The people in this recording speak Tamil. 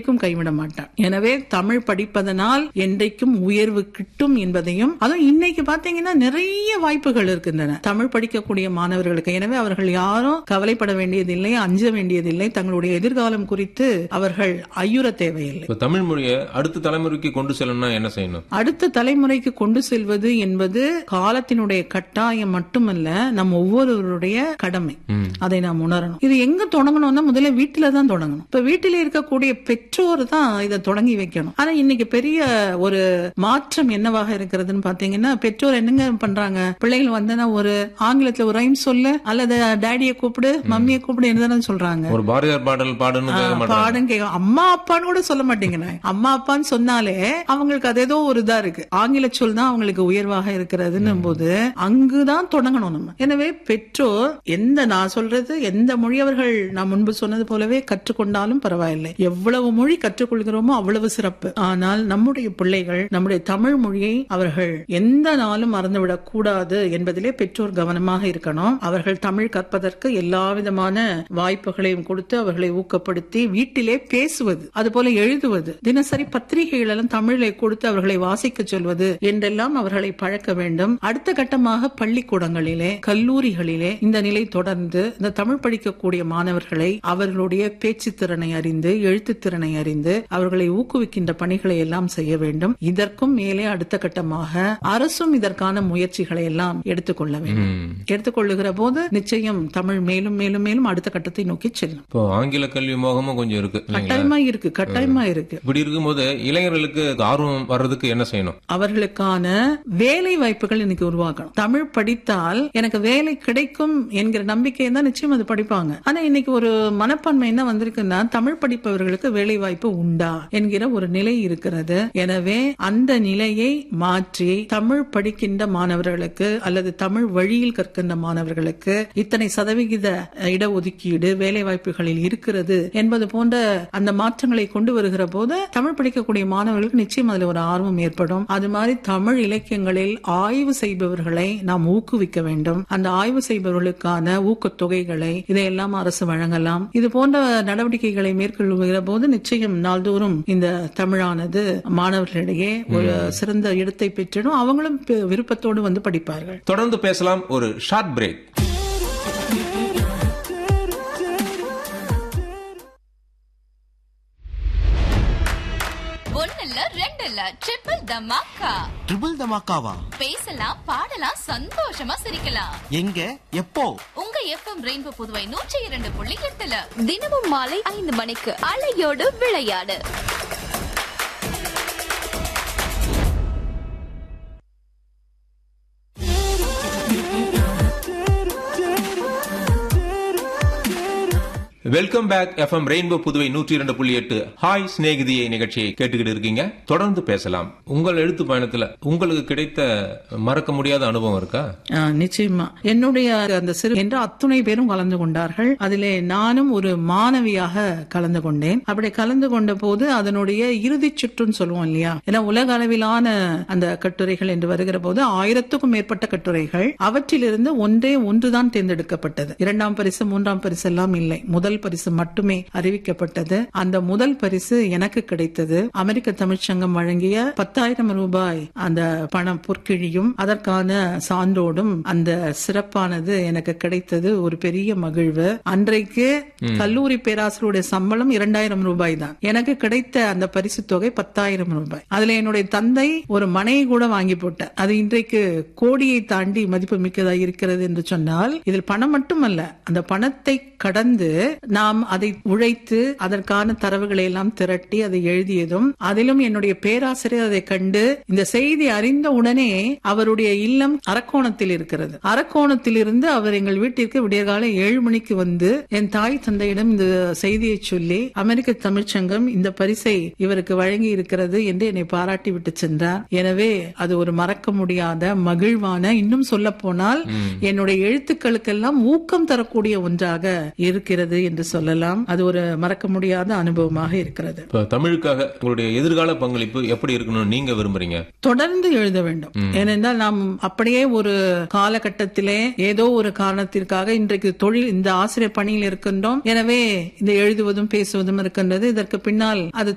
என்றைக்கும் கைவிட மாட்டான் எனவே தமிழ் படிப்பதனால் என்றைக்கும் உயர்வு கிட்டும் என்பதையும் அதுவும் இன்னைக்கு பாத்தீங்கன்னா நிறைய வாய்ப்புகள் இருக்கின்றன தமிழ் படிக்கக்கூடிய மாணவர்களுக்கு எனவே அவர்கள் யாரும் கவலைப்பட வேண்டியதில்லை அஞ்ச வேண்டியதில்லை தங்களுடைய எதிர்காலம் குறித்து அவர்கள் ஐயுற தேவையில்லை இப்ப தமிழ் மொழியை அடுத்த தலைமுறைக்கு கொண்டு செல்லணும்னா என்ன செய்யணும் அடுத்த தலைமுறைக்கு கொண்டு செல்வது என்பது காலத்தினுடைய கட்டாயம் மட்டுமல்ல நம் ஒவ்வொருவருடைய கடமை அதை நாம் உணரணும் இது எங்க தொடங்கணும்னா முதல்ல வீட்டில தான் தொடங்கணும் இப்ப வீட்டில இருக்கக்கூடிய பெற்றோர் தான் இதை தொடங்கி வைக்கணும் ஆனா இன்னைக்கு பெரிய ஒரு மாற்றம் என்னவாக இருக்கிறதுன்னு பாத்தீங்கன்னா பெற்றோர் என்னங்க பண்றாங்க பிள்ளைகள் வந்தனா ஒரு ஆங்கிலத்துல ஒரு ரைம் சொல்லு அல்லது டேடியை கூப்பிடு மம்மியை கூப்பிடு என்னதானே சொல்றாங்க ஒரு பாரதியார் பாடல் பாடுன்னு கேட்க மாட்டாங்க பாடம் கேட்க அம்மா அப்பான்னு கூட சொல்ல மாட்டேங்கிறேன் அம்மா அப்பான்னு சொன்னாலே அவங்களுக்கு அது ஏதோ ஒரு இதா இருக்கு ஆங்கில சொல் தான் அவங்களுக்கு உயர்வாக இருக்கிறதுன்னு போது அங்குதான் தொடங்கணும் நம்ம எனவே பெற்றோர் எந்த நான் சொல்றது எந்த மொழி அவர்கள் நான் முன்பு சொன்னது போலவே கற்றுக்கொண்டாலும் பரவாயில்லை எவ்வளவு மொழி கற்றுக்கொள்கிறோமோ அவ்வளவு சிறப்பு ஆனால் நம்முடைய பிள்ளைகள் நம்முடைய தமிழ் மொழியை அவர்கள் எந்த நாளும் மறந்துவிடக் கூடாது என்பதிலே பெற்றோர் கவனமாக இருக்கணும் அவர்கள் தமிழ் கற்பதற்கு எல்லா விதமான வாய்ப்புகளையும் கொடுத்து அவர்களை ஊக்கப்படுத்தி வீட்டிலே பேசுவது அதுபோல எழுதுவது தினசரி பத்திரிகைகள் எல்லாம் தமிழை கொடுத்து அவர்களை வாசிக்க சொல்வது என்றெல்லாம் அவர்களை பழக்க வேண்டும் அடுத்த கட்டமாக பள்ளிக்கூடங்களிலே கல்லூரிகளிலே இந்த நிலை தொடர்ந்து இந்த தமிழ் படிக்கக்கூடிய மாணவர்களை அவர்களுடைய பேச்சு திறனை அறிந்து எழுத்து திறனை அறிந்து அவர்களை ஊக்குவிக்கின்ற பணிகளை எல்லாம் செய்ய வேண்டும் இதற்கும் மேலே அடுத்த கட்டமாக அரசும் இதற்கான முயற்சிகளை எல்லாம் எடுத்துக்கொள்ள வேண்டும் ம். எடுத்துக்கொள்ளுகிற போது நிச்சயம் தமிழ் மேலும் மேலும் மேலும் அடுத்த கட்டத்தை நோக்கி செல்லும் இப்போ ஆங்கில கல்வி மோகமும் கொஞ்சம் இருக்கு இல்லைங்களா கட்டாயமா இருக்கு கட்டாயமா இருக்கு இப்படி இருக்கும்போது இளைஞர்களுக்கு ஆர்வம் வர்றதுக்கு என்ன செய்யணும் அவர்களுக்கான வேலை வாய்ப்புகள் இன்னைக்கு உருவாக்கணும் தமிழ் படித்தால் எனக்கு வேலை கிடைக்கும் என்கிற நம்பிக்கையை தான் நிச்சயம் அது படிப்பாங்க ஆனா இன்னைக்கு ஒரு மனப்பான்மை என்ன வந்திருக்குன்னா தமிழ் படிப்பவர்களுக்கு வேலை வாய்ப்பு உண்டா என்கிற ஒரு நிலை இருக்கிறது எனவே அந்த நிலையை மாற்றி தமிழ் படிக்கின்ற மாணவர்களுக்கு அல்லது தமிழ் வழியில் கற்கின்ற மாணவர்களுக்கு இத்தனை சதவிகித இடஒதுக்கீடு வேலை வாய்ப்புகளில் இருக்கிறது என்பது போன்ற அந்த மாற்றங்களை கொண்டு வருகிற போது தமிழ் படிக்கக்கூடிய மாணவர்களுக்கு நிச்சயம் அதுல ஒரு ஆர்வம் ஏற்படும் அது மாதிரி தமிழ் இலக்கியங்களில் ஆய்வு செய்பவர்களை நாம் ஊக்குவிக்க வேண்டும் அந்த ஆய்வு செய்பவர்களுக்கான ஊக்கத்தொகைகளை இதையெல்லாம் அரசு வழங்கலாம் இது போன்ற நடவடிக்கைகளை மேற்கொள்ளுகிற போது நிச்சயம் நாள்தோறும் இந்த தமிழானது மாணவர்களிடையே ஒரு சிறந்த இடத்தை பெற்றிடும் அவங்களும் பெ- விருப்பத்தோடு வந்து படிப்பார்கள் தொடர்ந்து பேசலாம் ஒரு ஷார்ட் பிரேக் ஒண்ணுல்ல ரெண்டு இல்ல ட்ரிபிள் தமாக்கா ட்ரிபிள் தமாக்காவா பேசலாம் பாடலாம் சந்தோஷமா சிரிக்கலாம் எங்க எப்போ உங்க எஃப்எம் ரெயின்போ புதுவை நூற்றி இரண்டு புள்ளி எட்டுல தினமும் மாலை ஐந்து மணிக்கு அலையோடு விளையாடு welcome back FM rainbow Puduvai நூற்றி இரண்டு புள்ளி எட்டு ஹாய் சிநேகிதியை நிகழ்ச்சியை கேட்டுக்கிட்டு இருக்கீங்க தொடர்ந்து பேசலாம் உங்கள் எழுத்து பயணத்துல உங்களுக்கு கிடைத்த மறக்க முடியாத அனுபவம் இருக்கா ஆ, நிச்சயமா என்னுடைய அந்த சிறு என்ற அத்துணை பேரும் கலந்து கொண்டார்கள் அதிலே நானும் ஒரு மாணவியாக கலந்து கொண்டேன் அப்படி கலந்து கொண்ட போது அதனுடைய இறுதிச் சுற்றுன்னு சொல்லுவோம் இல்லையா ஏன்னா உலக அளவிலான அந்த கட்டுரைகள் என்று வருகிற போது ஆயிரத்துக்கும் மேற்பட்ட கட்டுரைகள் அவற்றிலிருந்து ஒன்றே ஒன்றுதான் தேர்ந்தெடுக்கப்பட்டது இரண்டாம் பரிசு மூன்றாம் பரிசு எல்லாம் இல்லை முதல் பரிசு மட்டுமே அறிவிக்கப்பட்டது அந்த முதல் பரிசு எனக்கு கிடைத்தது அமெரிக்க தமிழ்ச்சங்கம் வழங்கிய பத்தாயிரம் ரூபாய் அந்த பணம் பொற்கிழியும் அதற்கான சான்றோடும் அந்த சிறப்பானது எனக்கு கிடைத்தது ஒரு பெரிய மகிழ்வு அன்றைக்கு கல்லூரி பேராசிரியருடைய சம்பளம் இரண்டாயிரம் ரூபாய் தான் எனக்கு கிடைத்த அந்த பரிசு தொகை பத்தாயிரம் ரூபாய் அதுல என்னுடைய தந்தை ஒரு மனையை கூட வாங்கி போட்டார் அது இன்றைக்கு கோடியை தாண்டி மதிப்பு மிக்கதா இருக்கிறது என்று சொன்னால் இதில் பணம் மட்டுமல்ல அந்த பணத்தை கடந்து நாம் அதை உழைத்து அதற்கான தரவுகளை எல்லாம் திரட்டி அதை எழுதியதும் அதிலும் என்னுடைய பேராசிரியர் அதை கண்டு இந்த செய்தி அறிந்த உடனே அவருடைய இல்லம் அரக்கோணத்தில் இருக்கிறது அரக்கோணத்தில் இருந்து அவர் எங்கள் வீட்டிற்கு விடியற்காலை ஏழு மணிக்கு வந்து என் தாய் தந்தையிடம் இந்த செய்தியை சொல்லி அமெரிக்க தமிழ்ச்சங்கம் இந்த பரிசை இவருக்கு வழங்கி இருக்கிறது என்று என்னை பாராட்டி விட்டு சென்றார் எனவே அது ஒரு மறக்க முடியாத மகிழ்வான இன்னும் சொல்ல போனால் என்னுடைய எழுத்துக்களுக்கெல்லாம் ஊக்கம் தரக்கூடிய ஒன்றாக இருக்கிறது என்று சொல்லலாம் அது ஒரு மறக்க முடியாத அனுபவமாக இருக்கிறது இப்ப தமிழுக்காக உங்களுடைய எதிர்கால பங்களிப்பு எப்படி இருக்கணும்னு நீங்க விரும்புறீங்க தொடர்ந்து எழுத வேண்டும் ஏனென்றால் நாம் அப்படியே ஒரு காலகட்டத்திலே ஏதோ ஒரு காரணத்திற்காக இன்றைக்கு தொழில் இந்த ஆசிரியர் பணியில் இருக்கின்றோம் எனவே இந்த எழுதுவதும் பேசுவதும் இருக்கின்றது இதற்கு பின்னால் அது